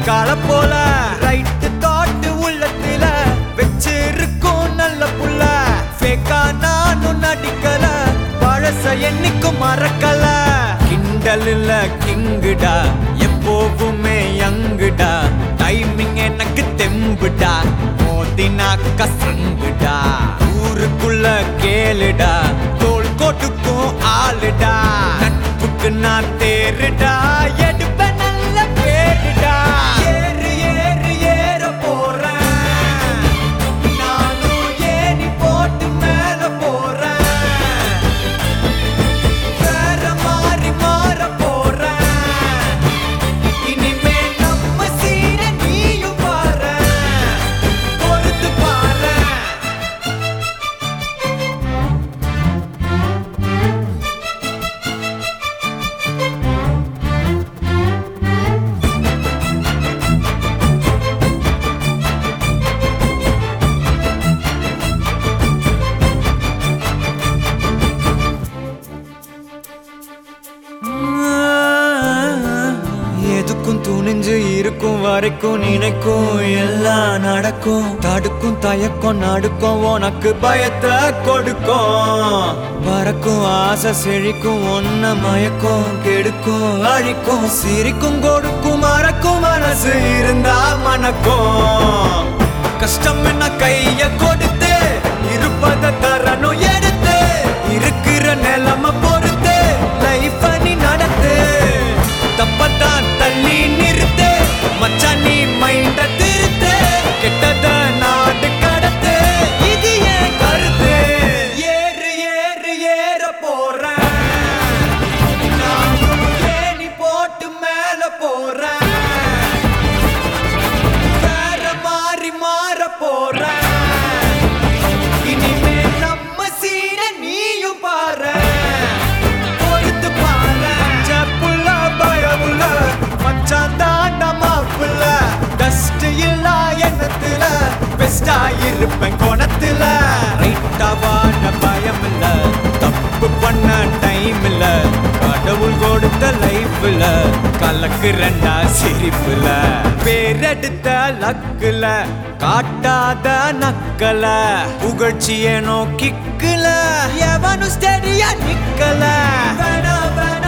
கால போல right thought உள்ளத்துல வச்சிருக்கும் நல்ல புள்ள ஃபேக்கா நானும் நடிக்கல பழச என்னைக்கும் மறக்கல கிண்டல் இல்ல கிங்குடா எப்போவுமே யங்குடா டைமிங் எனக்கு தெம்புடா மோதினாக்க சங்குடா ஊருக்குள்ள கேளுடா தோல் கோட்டுக்கும் ஆளுடா நட்புக்கு நான் தேருடா எடுப்ப நல்ல பேருடா ஏறு ஏறு ஏற போறேன் நானும் ஏணி போட்டு மேல போறேன் வேற மாறி மாற போறேன் இனிமே நம்ம சீர நீயும் பாரு பொறுத்து பாரு எதுக்கும் துணிஞ்சு இருக்கும் வரைக்கும் நினைக்கும் எல்லாம் நடக்கும் தடுக்கும் தயக்கம் நடுக்கும் உனக்கு பயத்தை கொடுக்கும் பறக்கும் ஆசை செழிக்கும் ஒன்ன மயக்கும் கெடுக்கும் அழிக்கும் சிரிக்கும் கொடுக்கும் மறக்கும் மனசு இருந்தா மணக்கும் கஷ்டம் என்ன கைய கொடுத்து இருப்பத தரணும் எடுத்து இருக்கிற நிலைமை பொறுத்து லைஃப் நீ நடத்து தப்பத்தான் தள்ளி நிறுத்து மச்சான் நீ மைண்ட திருத்து கெட்டத நாடு கடத்து இது என் கருத்து ஏறு ஏறு ஏற போறேன் நானும் ஏணி போட்டு மேல போறேன் வேற மாறி மாற போறேன் இனிமே நம்ம சீர நீயும் பாரு பொறுத்து பாரு செப்புல பயமுல மச்சான் தாண்டா மாப்புல டஸ்ட் இல்ல எண்ணத்துல பெஸ்டா இருப்பேன் கோணத்துல ரைட்டா வாழ பயம் இல்ல தப்பு பண்ண டைம் இல்ல கடவுள் கொடுத்த லைஃப்ல கலக்குறண்டா சிரிப்புல பேரெடுத்த லக்குல காட்டாத நக்கல புகழ்ச்சிய நோக்கிக்கல எவனும் ஸ்டெடியா நிக்கல வேணா வேணா